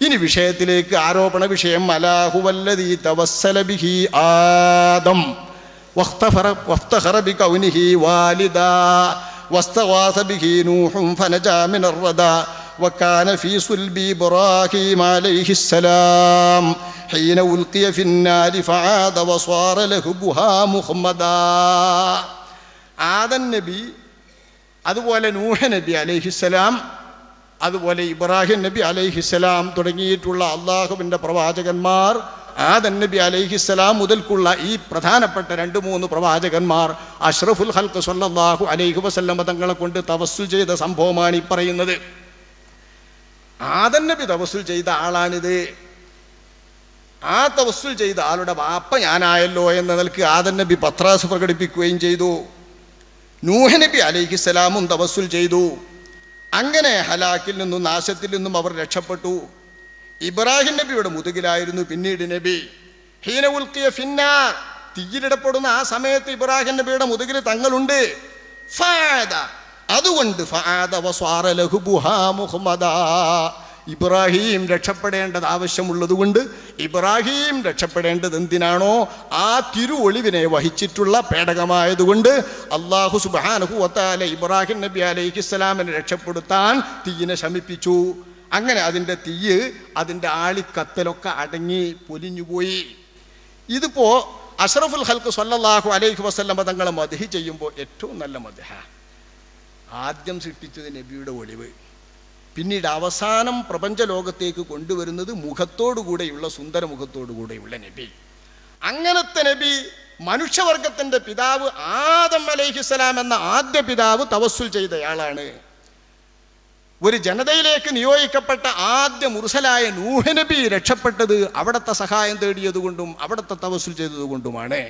ഇനി വിഷയത്തിലേക്ക് ആരോപണ വിഷയം അലാഹുവല്ലദീ തവസ്സല ബിഹി ആദം واختفر وافتخر بكونه والدا واستغاث به نوح فنجا من الردى وكان في صلب إبراهيم عليه السلام حين ألقي في النار فعاد وصار لهبها مخمدا ആദൻ നബി അതുപോലെ നൂഹ നബി അലൈഹിസ്സലാം അതുപോലെ ഇബ്രാഹിം നബി അലൈഹിസ്സലാം തുടങ്ങിയിട്ടുള്ള അള്ളാഹുവിൻ്റെ പ്രവാചകന്മാർ ആദൻ നബി അലൈഹിസ്സലാം മുതൽക്കുള്ള ഈ പ്രധാനപ്പെട്ട രണ്ട് മൂന്ന് പ്രവാചകന്മാർ അഷ്റഫുൽ ഹൽക്ക് സല്ലല്ലാഹു അലൈഹി വസല്ലമ തങ്ങളെ കൊണ്ട് തവസ്സു ചെയ്ത സംഭവമാണ് ഈ പറയുന്നത് ആദൻ നബി തവസ്സുൽ ചെയ്ത ആളാണിത് ആ തവസ്സുൽ ചെയ്ത ആളുടെ വാപ്പ ഞാനായല്ലോ എന്ന നിലക്ക് ആദൻ നബി പത്രാസ് പ്രകടിപ്പിക്കുകയും ചെയ്തു നൂഹ നബി അലൈഹിസ്സലാമും തവസ്സുൽ ചെയ്തു അങ്ങനെ ഹലാക്കിൽ നിന്നും നാശത്തിൽ നിന്നും അവർ രക്ഷപ്പെട്ടു ഇബ്രാഹിം നബിയുടെ മുതുകിലായിരുന്നു പിന്നീട് നബി ഹീന ഉൽക്കിയ ഫിന്നാർ തീയിലിടപ്പെടുന്ന ആ സമയത്ത് ഇബ്രാഹിം നബിയുടെ മുതുകിൽ തങ്ങളുണ്ട് ഫാദ. അതുകൊണ്ട് ഫാദ വസ്വാറ ലഹുബുഹാ മുഹമ്മദാ. ഇബ്രാഹിം രക്ഷപ്പെടേണ്ടത് ആവശ്യമുള്ളതുകൊണ്ട് ഇബ്രാഹിം രക്ഷപ്പെടേണ്ടത് എന്തിനാണോ ആ തിരുവൊളിവിനെ വഹിച്ചിട്ടുള്ള പേടകമായതുകൊണ്ട് അള്ളാഹു സുബാനുഹുവത്താല ഇബ്രാഹിം നബി അലൈഹിസ്സലാമിനെ രക്ഷപ്പെടുത്താൻ തീയിനെ ശമിപ്പിച്ചു അങ്ങനെ അതിൻ്റെ തീയ് അതിൻ്റെ ആളിക്കത്തലൊക്കെ അടങ്ങി പൊലിഞ്ഞുപോയി ഇതിപ്പോ അഷ്റഫുൽ ഹൽക്ക് സല്ലല്ലാഹു അലൈഹി വസല്ലമ തങ്ങളെ മദഹി ചെയ്യുമ്പോൾ ഏറ്റവും നല്ല മദഹ ആദ്യം സൃഷ്ടിച്ചത് നബിയുടെ ഒളിവ് പിന്നീട് അവസാനം പ്രപഞ്ച ലോകത്തേക്ക് കൊണ്ടുവരുന്നത് മുഖത്തോടുകൂടെയുള്ള സുന്ദര മുഖത്തോടുകൂടെയുള്ള നബി അങ്ങനത്തെ നബി മനുഷ്യവർഗത്തിന്റെ പിതാവ് ആദം അലൈഹിസ്സലാം എന്ന ആദ്യ പിതാവ് തവസ്സുൽ ചെയ്തയാളാണ് ഒരു ജനതയിലേക്ക് നിയോഗിക്കപ്പെട്ട ആദ്യ മുർസലായ നൂഹ നബി രക്ഷപ്പെട്ടത് അവിടുത്തെ സഹായം തേടിയതുകൊണ്ടും അവിടുത്തെ തവസ്സുൽ ചെയ്തതുകൊണ്ടുമാണ്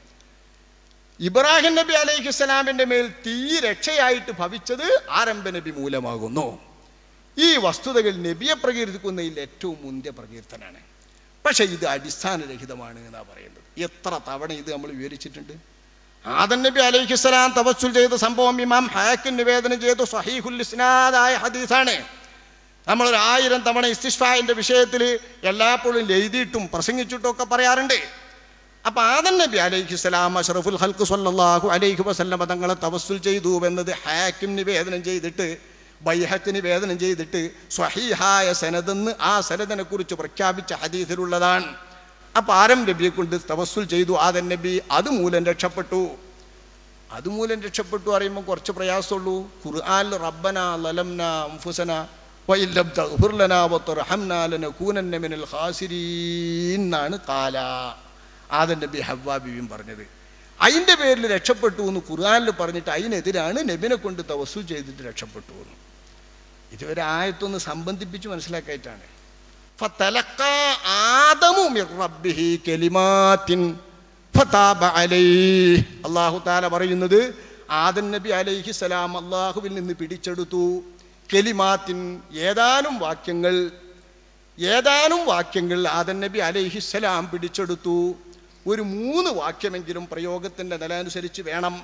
ഇബ്രാഹിം നബി അലൈഹിസ്സലാമിന്റെ മേൽ തീ രക്ഷയായിട്ട് ഭവിച്ചത് ആരംഭ നബി മൂലമാകുന്നു ഈ വസ്തുതകൾ നബിയെ പ്രകീർത്തിക്കുന്നതിൽ ഏറ്റവും മുന്തിയ പ്രകീർത്തനാണ് പക്ഷെ ഇത് അടിസ്ഥാനരഹിതമാണ് എന്നാ പറയുന്നത് എത്ര തവണ ഇത് നമ്മൾ വിവരിച്ചിട്ടുണ്ട് ആദൻ നബി അലൈഹിസ്സലാം തവസ്സുൽ ചെയ്ത സംഭവം ഇമാം ഹാക്കിൻ നിവേദനം ചെയ്തു സഹീഹുൽ ഇസ്നാദായ ഹദീസാണ് നമ്മളൊരു ആയിരം തവണ ഇസ്തിഷ്ഫായിന്റെ വിഷയത്തിൽ എല്ലാപ്പോഴും എഴുതിയിട്ടും പ്രസംഗിച്ചിട്ടും ഒക്കെ പറയാറുണ്ട് അപ്പൊ ആദൻ നബി അലൈഹിസ്സലാം അഷ്റഫുൽ ഹൽക്ക് സല്ലല്ലാഹു അലൈഹി വസല്ലമ തങ്ങളെ തവസ്സുൽ ചെയ്തു എന്നത് ഹാക്കിം നിവേദനം ചെയ്തിട്ട് ബൈഹക്ക് നിവേദനം ചെയ്തിട്ട് സ്വഹീഹായ സനതെന്ന് ആ സനദിനെ കുറിച്ച് പ്രഖ്യാപിച്ച ഹദീസിലുള്ളതാണ് അപ്പൊ ആരം നബിയെ കൊണ്ട് തവസ്സുൽ ചെയ്തു ആദൻ നബി അതുമൂലം രക്ഷപ്പെട്ടു അതുമൂലം രക്ഷപ്പെട്ടു പറയുമ്പോൾ കുറച്ച് പ്രയാസമുള്ളൂ ഖുർആൻ റബ്ബന ലലംന അംഫുസന വഇല്ലം തഗ്ഫിർ ലനാ വതർഹംനാ ലനകൂനന്ന മിനൽ ഖാസിരീൻ എന്നാണ് കാല ആദൻ നബി ഹവ്വാ ബിവിയും പറഞ്ഞത് അതിൻ്റെ പേരിൽ രക്ഷപ്പെട്ടു എന്ന് ഖുർആനിൽ പറഞ്ഞിട്ട് അതിനെതിരാണ് നബിനെ കൊണ്ട് തവസ്സു ചെയ്തിട്ട് രക്ഷപ്പെട്ടു എന്ന് ഇതുവരെ ആയത്തൊന്ന് സംബന്ധിപ്പിച്ച് മനസ്സിലാക്കായിട്ടാണ് فَتَلَقَّى آدَمُ مِنْ رَبِّهِ كَلِمَاتٍ فَتَابَ عَلَيْهِ അള്ളാഹു താല പറയുന്നത് ആദൻ നബി അലൈഹി സലാം അള്ളാഹുവിൽ നിന്ന് പിടിച്ചെടുത്തു കെലിമാത്തിൻ ഏതാനും വാക്യങ്ങൾ ഏതാനും വാക്യങ്ങൾ ആദൻ നബി അലൈഹിസ്സലാം പിടിച്ചെടുത്തു ഒരു മൂന്ന് വാക്യമെങ്കിലും പ്രയോഗത്തിൻ്റെ നില അനുസരിച്ച് വേണം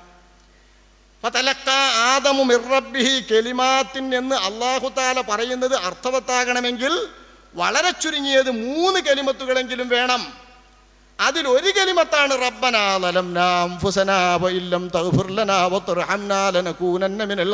ഫതലക്ക ആദമു മിർറബ്ബിഹി കെലിമാത്തിൻ എന്ന് അള്ളാഹു താല പറയുന്നത് അർത്ഥവത്താകണമെങ്കിൽ വളരെ ചുരുങ്ങിയത് മൂന്ന് കെലിമത്തുകളെങ്കിലും വേണം അതിൽ ഒരു കെലിമത്താണ് റബ്ബനാ ലലംനാ അൻഫുസനാ വഇല്ലം തഗ്ഫിർ ലനാ വതർഹംനാ ലനകൂനന്ന മിനൽ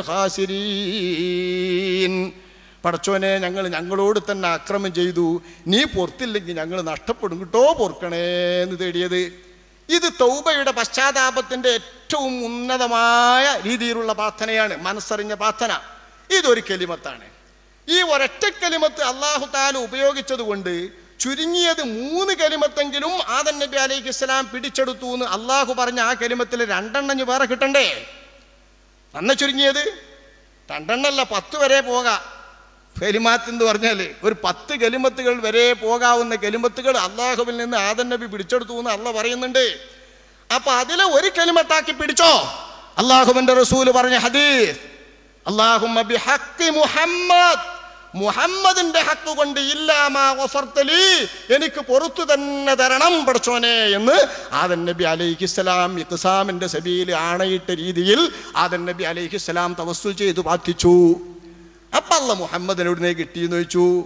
ഖാസിരീൻ പടച്ചോനെ ഞങ്ങൾ ഞങ്ങളോട് തന്നെ അക്രമം ചെയ്തു നീ പൊറത്തില്ലെങ്കിൽ ഞങ്ങൾ നഷ്ടപ്പെടും കേട്ടോ പൊറുക്കണേ എന്ന് തേടിയത് ഇത് തൗബയുടെ പശ്ചാത്താപത്തിന്റെ ഏറ്റവും ഉന്നതമായ രീതിയിലുള്ള പ്രാർത്ഥനയാണ് മനസ്സറിഞ്ഞ പ്രാർത്ഥന ഇതൊരു കെലിമത്താണ് ഈ ഒരൊറ്റ കലിമത്ത് അള്ളാഹു താല ഉപയോഗിച്ചത് കൊണ്ട് ചുരുങ്ങിയത് മൂന്ന് കലിമത്തെങ്കിലും ആദൻ നബി അലൈഹി ഇസ്ലാം പിടിച്ചെടുത്തു എന്ന് അള്ളാഹു പറഞ്ഞ ആ കലിമത്തിൽ രണ്ടെണ്ണം ഇനി വേറെ കിട്ടണ്ടേ നന്ന ചുരുങ്ങിയത് രണ്ടെണ്ണല്ല പത്ത് വരെ പോകാം കലിമാത്ത് എന്ന് പറഞ്ഞാൽ ഒരു പത്ത് കലിമത്തുകൾ വരെ പോകാവുന്ന കലിമത്തുകൾ അള്ളാഹുവിൽ നിന്ന് ആദൻ നബി പിടിച്ചെടുത്തു എന്ന് അള്ള പറയുന്നുണ്ട് അപ്പൊ അതിലെ ഒരു കലിമത്താക്കി പിടിച്ചോ അള്ളാഹുവിന്റെ റസൂല് പറഞ്ഞ ഹദീസ് അള്ളാഹുമ്മ ബിഹഖി മുഹമ്മദ് മുഹമ്മദിന്റെ ഹക്ക് കൊണ്ട് ഇല്ലാമാ ഗഫർത്തലി എനിക്ക് പുറത്തു തന്നെ തരണം പഠിച്ചോനെ എന്ന് ആദൻ നബി അലൈഹിസ്സലാം ഇഖ്സാമിന്റെ സബീൽ ആണയിട്ട രീതിയിൽ ആദൻ നബി അലൈഹിസ്സലാം തവസ്സുൽ ചെയ്തു പ്രാർത്ഥിച്ചു അപ്പൊ അല്ല മുഹമ്മദിനോട് നീ കിട്ടിയെന്ന് ചോദിച്ചു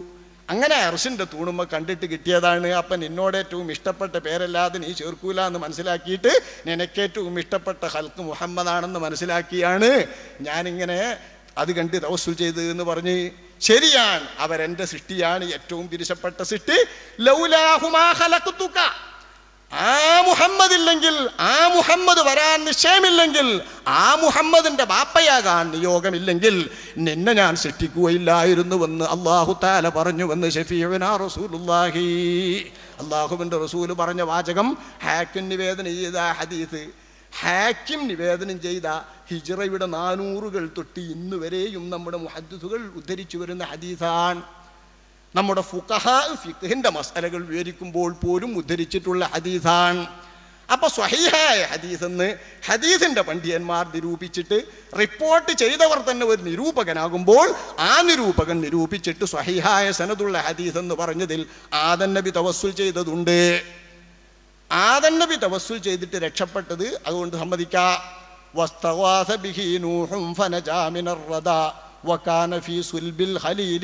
അങ്ങനെ അർഷിൻ്റെ തൂണുമ്മ കണ്ടിട്ട് കിട്ടിയതാണ് അപ്പം നിന്നോട് ഏറ്റവും ഇഷ്ടപ്പെട്ട പേരല്ലാതെ നീ ചേർക്കൂല എന്ന് മനസ്സിലാക്കിയിട്ട് നിനക്കേറ്റവും ഇഷ്ടപ്പെട്ട ഹൽക്ക് മുഹമ്മദാണെന്ന് മനസ്സിലാക്കിയാണ് ഞാനിങ്ങനെ അത് കണ്ട് തവസ്സുൽ ചെയ്ത് എന്ന് പറഞ്ഞ് ശരിയാണ് അവരെൻ്റെ സൃഷ്ടിയാണ് ഏറ്റവും പിരിശപ്പെട്ട സൃഷ്ടി ലൗലാഹുമാ ഖലഖ്തുക ആ മുഹമ്മദ് ഇല്ലെങ്കിൽ ആ മുഹമ്മദ് വരാൻ നിശ്ചയമില്ലെങ്കിൽ ആ മുഹമ്മദിന്റെ ബാപ്പയാകാൻ നിയോഗമില്ലെങ്കിൽ നിന്നെ ഞാൻ സൃഷ്ടിക്കുകയില്ലായിരുന്നുവെന്ന് അള്ളാഹു താല പറഞ്ഞുവെന്ന് ഷഫീഅന റസൂലുള്ളാഹി അള്ളാഹുവിൻ്റെ റസൂല് പറഞ്ഞ വാചകം ഹാക്കിം നിവേദനം ചെയ്ത ഹദീസ് ഹാക്കിം നിവേദനം ചെയ്ത ഹിജ്റയുടെ നാനൂറുകൾ തൊട്ട് ഇന്ന് വരെയും നമ്മുടെ മുഹദ്ദിസുകൾ ഉദ്ധരിച്ചു വരുന്ന ഹദീസാണ് നമ്മുടെ ഫുഖഹ ഫിഖിന്റെ മസലകൾ വിവരിക്കുമ്പോൾ പോലും ഉദ്ധരിച്ചിട്ടുള്ള ഹദീസാണ് അപ്പൊ സ്വഹീഹായ ഹദീസ് എന്ന് ഹദീസിന്റെ പണ്ഡിതന്മാർ നിരൂപിച്ചിട്ട് റിപ്പോർട്ട് ചെയ്തവർ തന്നെ ഒരു നിരൂപകനാകുമ്പോൾ ആ നിരൂപകൻ നിരൂപിച്ചിട്ട് സ്വഹീഹായ സനതുള്ള ഹദീസ് എന്ന് പറഞ്ഞതിൽ ആദൻ നബി തവസ്സുൽ ചെയ്തതുണ്ട് ആദൻ നബി തവസ്സുൽ ചെയ്തിട്ട് രക്ഷപ്പെട്ടത് അതുകൊണ്ട് സമ്മതിക്കാം വസ്തവാസ ബിഹി നൂഹും ഫനജാ മിനർ റദാ വകാന ഫീ സുൽബിൽ ഖലീൽ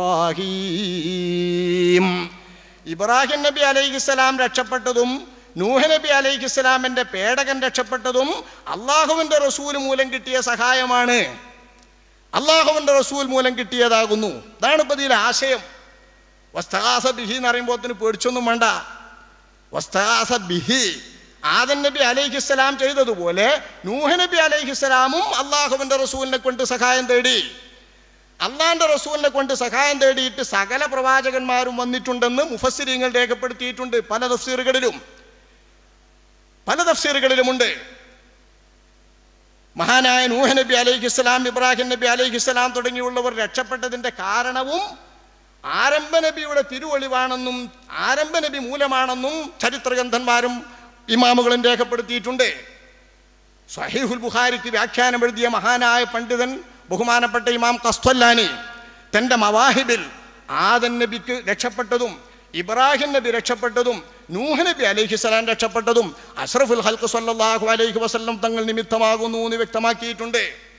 ഇബ്രാഹീം ഇബ്രാഹിം നബി അലൈഹിസ്സലാം രക്ഷപ്പെട്ടതും നൂഹ നബി അലൈഹിസ്സലാമിന്റെ പേടകൻ രക്ഷപ്പെട്ടതും അള്ളാഹുവിന്റെ റസൂൽ മൂലം കിട്ടിയ സഹായമാണ് അള്ളാഹുവിന്റെ റസൂൽ മൂലം കിട്ടിയതാകുന്നു അതാണ് ഇപ്പൊ ഇതിലെ ആശയം വസ്തകാസ ബിഹി എന്ന് പറയുമ്പോത്തിന് പേടിച്ചൊന്നും വേണ്ട വസ്തകാസ ബിഹി ആദൻ നബി അലൈഹിസ്സലാം ചെയ്തതുപോലെ നൂഹ നബി അലൈഹിസ്സലാമും അള്ളാഹുവിന്റെ റസൂലിനെ കൊണ്ട് സഹായം തേടി അള്ളാന്റെ റസൂലിനെ കൊണ്ട് സഹായം തേടിയിട്ട് സകല പ്രവാചകന്മാരും വന്നിട്ടുണ്ടെന്ന് മുഫസ്സിരിങ്ങൾ രേഖപ്പെടുത്തിയിട്ടുണ്ട് പല തഫ്സീറുകളിലും പല തഫ്സീറുകളിലുമുണ്ട് മഹാനായ നൂഹ നബി അലൈഹിസ്സലാം ഇബ്രാഹിം നബി അലൈഹിസ്സലാം തുടങ്ങിയുള്ളവർ രക്ഷപ്പെട്ടതിന്റെ കാരണവും ആരംഭ നബിയുടെ തിരുവൊളിവാണെന്നും ആരംഭ നബി മൂലമാണെന്നും ചരിത്രഗ്രന്ഥന്മാരും ഇമാമുകളും രേഖപ്പെടുത്തിയിട്ടുണ്ട് സഹീഹുൽ ബുഖാരിക്ക് വ്യാഖ്യാനം എഴുതിയ മഹാനായ പണ്ഡിതൻ ബഹുമാനപ്പെട്ട ഇമാം കസ്തല്ലാനി തൻ്റെ മവാഹിബിൽ ആദൻ നബിക്ക് രക്ഷപ്പെട്ടതും ഇബ്രാഹിം നബി രക്ഷപ്പെട്ടതും നൂഹ് നബി അലൈഹിസ്സലാം രക്ഷപ്പെട്ടതും അഷ്റഫുൽ ഹൽക്ക് സല്ലല്ലാഹു അലൈഹി വസല്ലം തങ്ങൾ നിമിത്തമാകുന്നു എന്ന് വ്യക്തമാക്കിയിട്ടുണ്ട്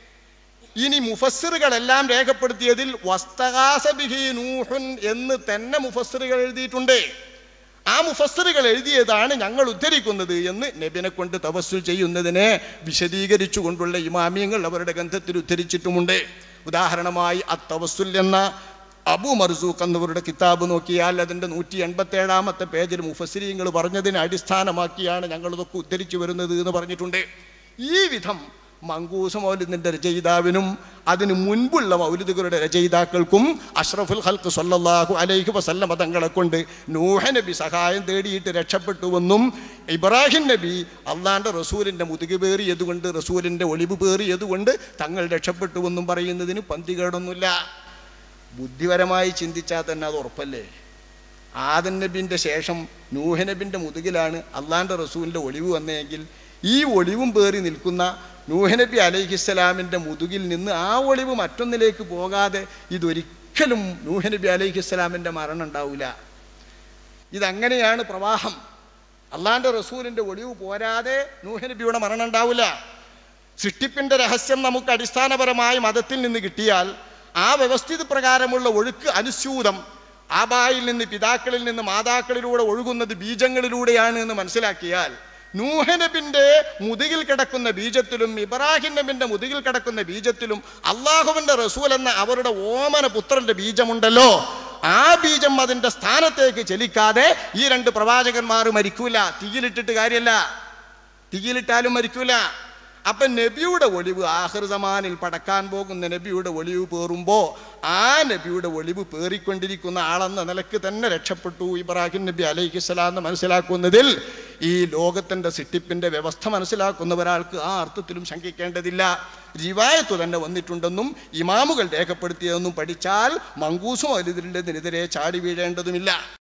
ഇനി മുഫസ്സിറുകളെല്ലാം രേഖപ്പെടുത്തിയതിൽ വസ്തകാസ ബിഹി നൂഹുൻ എന്ന് തന്നെ മുഫസ്സിറുകൾ എഴുതിയിട്ടുണ്ട് ആ മുഫസ്സിറുകൾ എഴുതിയതാണ് ഞങ്ങൾ ഉദ്ധരിക്കുന്നത് എന്ന് നബിനെ കൊണ്ട് തവസ്സുൽ ചെയ്യുന്നതിനെ വിശദീകരിച്ചു കൊണ്ടുള്ള ഇമാമിയങ്ങൾ അവരുടെ ഗ്രന്ഥത്തിൽ ഉദ്ധരിച്ചിട്ടുമുണ്ട് ഉദാഹരണമായി അത്തവസ്സുൽ എന്ന അബു മർസൂഖ് എന്നവരുടെ കിതാബ് നോക്കിയാൽ അതിൻ്റെ നൂറ്റി എൺപത്തി ഏഴാമത്തെ പേജിൽ മുഫസ്സിരിങ്ങൾ പറഞ്ഞതിനെ അടിസ്ഥാനമാക്കിയാണ് ഞങ്ങൾ ഇതൊക്കെ ഉദ്ധരിച്ചു വരുന്നത് എന്ന് പറഞ്ഞിട്ടുണ്ട് ഈ വിധം മങ്കൂസ് മൗലിദിന്റെ രചയിതാവിനും അതിനു മുൻപുള്ള മൗലിദുകളുടെ രചയിതാക്കൾക്കും അഷ്റഫുൽ ഹൽക്ക് സല്ലല്ലാഹു അലൈഹി വസല്ലമ തങ്ങളെ കൊണ്ട് നൂഹ നബി സഹായം തേടിയിട്ട് രക്ഷപ്പെട്ടുവെന്നും ഇബ്രാഹിം നബി അള്ളാന്റെ റസൂലിന്റെ മുതുക് പേറിയതുകൊണ്ട് റസൂലിന്റെ ഒളിവ് പേറിയതുകൊണ്ട് തങ്ങൾ രക്ഷപ്പെട്ടുവെന്നും പറയുന്നതിന് പന്തികേടൊന്നുമില്ല ബുദ്ധിപരമായി ചിന്തിച്ചാൽ തന്നെ അത് ഉറപ്പല്ലേ ആദൻ നബിൻ്റെ ശേഷം നൂഹ നബിൻ്റെ മുതുകിലാണ് അള്ളാൻ്റെ റസൂലിൻ്റെ ഒളിവ് വന്നതെങ്കിൽ ഈ ഒളിവും പേറി നിൽക്കുന്ന നൂഹ നബി അലൈഹിസ്സലാമിൻ്റെ മുതുകിൽ നിന്ന് ആ ഒളിവ് മറ്റൊന്നിലേക്ക് പോകാതെ ഇതൊരിക്കലും നൂഹ നബി അലൈഹിസ്സലാമിൻ്റെ മരണം ഉണ്ടാവില്ല ഇതങ്ങനെയാണ് പ്രവാഹം അള്ളാൻ്റെ റസൂലിൻ്റെ ഒളിവ് പോരാതെ നൂഹ നബിയുടെ മരണം ഉണ്ടാവില്ല സൃഷ്ടിപ്പിൻ്റെ രഹസ്യം നമുക്ക് അടിസ്ഥാനപരമായി മതത്തിൽ നിന്ന് കിട്ടിയാൽ ആ വ്യവസ്ഥിത പ്രകാരമുള്ള ഒഴുക്ക് അനുസ്യൂതം ആബായിൽ നിന്ന് പിതാക്കളിൽ നിന്ന് മാതാക്കളിലൂടെ ഒഴുകുന്നത് ബീജങ്ങളിലൂടെയാണ് എന്ന് മനസ്സിലാക്കിയാൽ നൂഹനബിന്റെ മുതുകിൽ കിടക്കുന്ന ബീജത്തിലും ഇബ്രാഹിം നബിന്റെ മുതുകിൽ കിടക്കുന്ന ബീജത്തിലും അള്ളാഹുവിന്റെ റസൂൽ എന്ന അവരുടെ ഓമന പുത്രന്റെ ബീജമുണ്ടല്ലോ ആ ബീജം അതിന്റെ സ്ഥാനത്തേക്ക് ചലിക്കാതെ ഈ രണ്ട് പ്രവാചകന്മാർ മരിക്കൂല തീയിലിട്ടിട്ട് കാര്യമല്ല തീയിലിട്ടാലും മരിക്കൂല അപ്പൊ നബിയുടെ ഒളിവ് ആഹൃതമാനിൽ പടക്കാൻ പോകുന്ന നബിയുടെ ഒളിവ് പേറുമ്പോ ആ നബിയുടെ ഒളിവ് പേറിക്കൊണ്ടിരിക്കുന്ന ആളെന്ന നിലക്ക് തന്നെ രക്ഷപ്പെട്ടു ഇബ്രാഹിം നബി അലൈഹിസ്സലാം എന്ന് മനസ്സിലാക്കുന്നതിൽ ഈ ലോകത്തിന്റെ സിട്ടിപ്പിന്റെ വ്യവസ്ഥ മനസ്സിലാക്കുന്ന ഒരാൾക്ക് ആ അർത്ഥത്തിലും ശങ്കിക്കേണ്ടതില്ല റിവായത്ത് തന്നെ വന്നിട്ടുണ്ടെന്നും ഇമാമുകൾ രേഖപ്പെടുത്തിയതെന്നും പഠിച്ചാൽ മങ്കൂസും അലിതിരിൻ്റെതിനെതിരെ ചാടി വീഴേണ്ടതുമില്ല